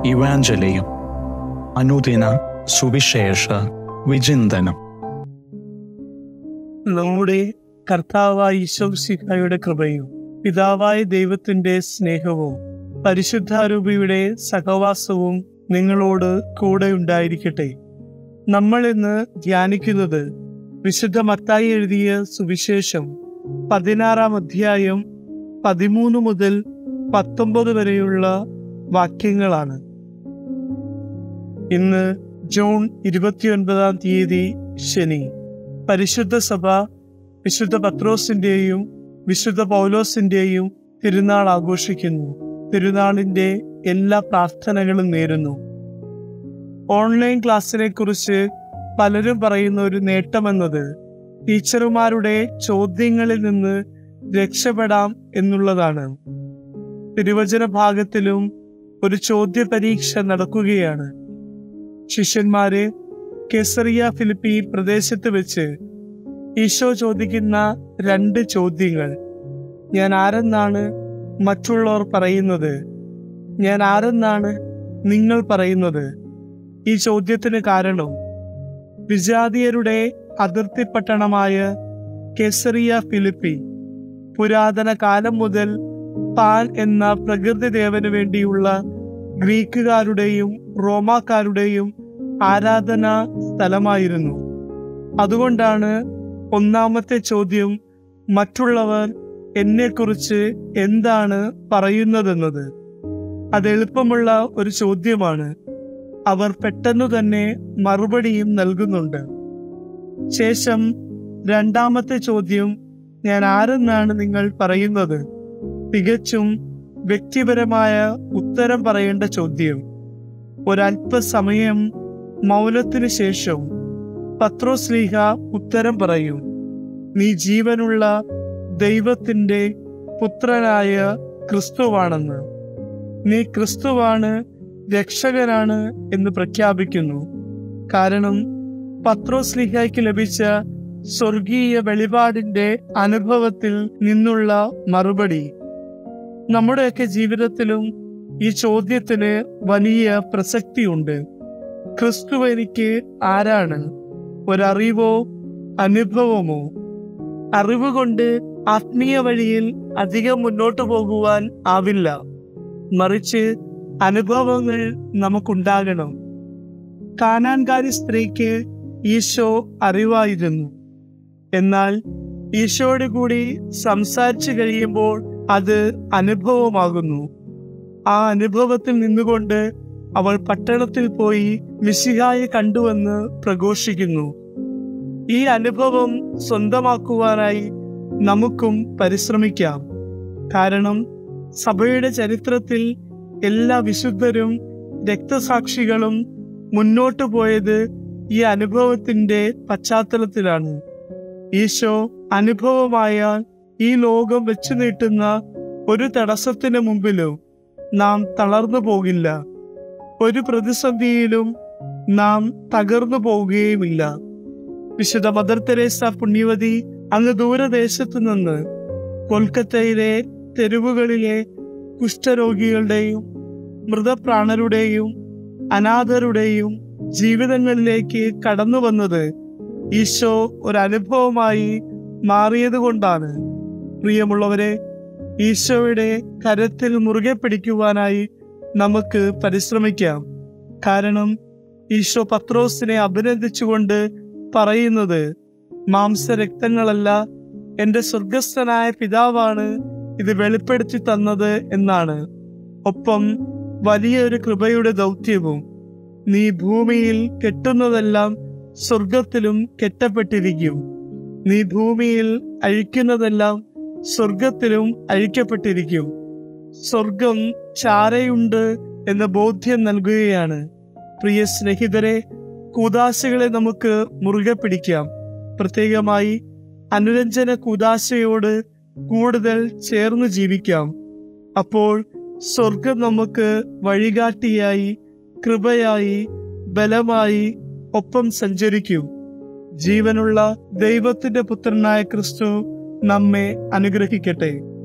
ഇവാഞ്ചലിയും അനുദിന സുവിശേഷ വിചിന്തനം നമ്മുടെ കർത്താവായ ഈശോസിഹായുടെ കൃപയും പിതാവായ ദൈവത്തിന്റെ സ്നേഹവും പരിശുദ്ധാരൂപിയുടെ സഹവാസവും നിങ്ങളോട് കൂടെ ഉണ്ടായിരിക്കട്ടെ നമ്മൾ ഇന്ന് ധ്യാനിക്കുന്നത് വിശുദ്ധ മത്തായി എഴുതിയ സുവിശേഷം പതിനാറാം അധ്യായം പതിമൂന്ന് മുതൽ പത്തൊമ്പത് വരെയുള്ള വാക്യങ്ങളാണ് ഇന്ന് ജൂൺ ഇരുപത്തിയൊൻപതാം തീയതി ശനി പരിശുദ്ധ സഭ വിശുദ്ധ പത്രോസിന്റെയും വിശുദ്ധ പൗലോസിന്റെയും തിരുനാൾ ആഘോഷിക്കുന്നു തിരുനാളിന്റെ എല്ലാ പ്രാർത്ഥനകളും നേരുന്നു ഓൺലൈൻ ക്ലാസ്സിനെ കുറിച്ച് പലരും പറയുന്ന ഒരു നേട്ടമെന്നത് ടീച്ചർമാരുടെ ചോദ്യങ്ങളിൽ നിന്ന് രക്ഷപ്പെടാം എന്നുള്ളതാണ് തിരുവചന ഭാഗത്തിലും ഒരു ചോദ്യ പരീക്ഷ നടക്കുകയാണ് ശിഷ്യന്മാര് കെസറിയ ഫിലിപ്പി പ്രദേശത്ത് വെച്ച് ഈശോ ചോദിക്കുന്ന രണ്ട് ചോദ്യങ്ങൾ ഞാൻ ആരെന്നാണ് മറ്റുള്ളവർ പറയുന്നത് ഞാൻ ആരെന്നാണ് നിങ്ങൾ പറയുന്നത് ഈ ചോദ്യത്തിന് കാരണം വിജാതീയരുടെ അതിർത്തി പട്ടണമായ കെസറിയ ഫിലിപ്പി പുരാതന കാലം മുതൽ പാൻ എന്ന പ്രകൃതി ദേവന് വേണ്ടിയുള്ള ഗ്രീക്കുകാരുടെയും റോമാക്കാരുടെയും ആരാധനാ സ്ഥലമായിരുന്നു അതുകൊണ്ടാണ് ഒന്നാമത്തെ ചോദ്യം മറ്റുള്ളവർ എന്നെക്കുറിച്ച് എന്താണ് പറയുന്നതെന്നത് അത് എളുപ്പമുള്ള ഒരു ചോദ്യമാണ് അവർ പെട്ടെന്നു തന്നെ മറുപടിയും നൽകുന്നുണ്ട് ശേഷം രണ്ടാമത്തെ ചോദ്യം ഞാൻ ആരെന്നാണ് നിങ്ങൾ പറയുന്നത് തികച്ചും വ്യക്തിപരമായ ഉത്തരം പറയേണ്ട ചോദ്യം ഒരല്പസമയം മൗനത്തിനു ശേഷം പത്രോസ്ലീഹ ഉത്തരം പറയും നീ ജീവനുള്ള ദൈവത്തിന്റെ പുത്രനായ ക്രിസ്തുവാണെന്ന് നീ ക്രിസ്തുവാണ് രക്ഷകനാണ് എന്ന് പ്രഖ്യാപിക്കുന്നു കാരണം പത്രോസ്ലിഹയ്ക്ക് ലഭിച്ച സ്വർഗീയ വെളിപാടിന്റെ അനുഭവത്തിൽ നിന്നുള്ള മറുപടി നമ്മുടെയൊക്കെ ജീവിതത്തിലും ഈ ചോദ്യത്തിന് വലിയ പ്രസക്തിയുണ്ട് ക്രിസ്തു എനിക്ക് ആരാണ് ഒരറിവോ അനുഭവമോ അറിവ് കൊണ്ട് ആത്മീയ വഴിയിൽ അധികം മുന്നോട്ട് പോകുവാൻ ആവില്ല മറിച്ച് അനുഭവങ്ങൾ നമുക്കുണ്ടാകണം കാനാൻകാരി സ്ത്രീക്ക് ഈശോ അറിവായിരുന്നു എന്നാൽ ഈശോയോട് കൂടി സംസാരിച്ചു കഴിയുമ്പോൾ അത് അനുഭവമാകുന്നു ആ അനുഭവത്തിൽ നിന്നുകൊണ്ട് അവൾ പട്ടണത്തിൽ പോയി മിശിഹായെ കണ്ടുവെന്ന് പ്രഘോഷിക്കുന്നു ഈ അനുഭവം സ്വന്തമാക്കുവാനായി നമുക്കും പരിശ്രമിക്കാം കാരണം സഭയുടെ ചരിത്രത്തിൽ എല്ലാ വിശുദ്ധരും രക്തസാക്ഷികളും മുന്നോട്ടു പോയത് ഈ അനുഭവത്തിന്റെ പശ്ചാത്തലത്തിലാണ് ഈശോ അനുഭവമായ ഈ ലോകം വെച്ചു നീട്ടുന്ന ഒരു തടസ്സത്തിന് മുമ്പിലും നാം തളർന്നു പോകില്ല ഒരു പ്രതിസന്ധിയിലും നാം തകർന്നു പോവുകയുമില്ല വിശുദ്ധ മദർ തെരേസ പുണ്യവതി അങ്ങ് ദൂരദേശത്തു നിന്ന് കൊൽക്കത്തയിലെ തെരുവുകളിലെ കുഷ്ഠരോഗികളുടെയും മൃതപ്രാണരുടെയും അനാഥരുടെയും ജീവിതങ്ങളിലേക്ക് കടന്നു വന്നത് ഈശോ ഒരു അനുഭവമായി മാറിയത് കൊണ്ടാണ് പ്രിയമുള്ളവരെ ഈശോയുടെ കരത്തിൽ മുറുകെ പിടിക്കുവാനായി നമുക്ക് പരിശ്രമിക്കാം കാരണം ഈശോ പത്രോസിനെ അഭിനന്ദിച്ചുകൊണ്ട് പറയുന്നത് മാംസരക്തങ്ങളല്ല എന്റെ സ്വർഗസ്ഥനായ പിതാവാണ് ഇത് വെളിപ്പെടുത്തി തന്നത് എന്നാണ് ഒപ്പം വലിയൊരു കൃപയുടെ ദൗത്യവും നീ ഭൂമിയിൽ കെട്ടുന്നതെല്ലാം സ്വർഗത്തിലും കെട്ടപ്പെട്ടിരിക്കും നീ ഭൂമിയിൽ അഴിക്കുന്നതെല്ലാം സ്വർഗത്തിലും അഴിക്കപ്പെട്ടിരിക്കും സ്വർഗം ചാരയുണ്ട് എന്ന ബോധ്യം നൽകുകയാണ് പ്രിയ സ്നേഹിതരെ കൂതാശകളെ നമുക്ക് മുറുകെ പിടിക്കാം പ്രത്യേകമായി അനുരഞ്ജന കൂതാശയോട് കൂടുതൽ ചേർന്ന് ജീവിക്കാം അപ്പോൾ സ്വർഗം നമുക്ക് വഴികാട്ടിയായി കൃപയായി ബലമായി ഒപ്പം സഞ്ചരിക്കും ജീവനുള്ള ദൈവത്തിന്റെ പുത്രനായ ക്രിസ്തു നമ്മെ അനുഗ്രഹിക്കട്ടെ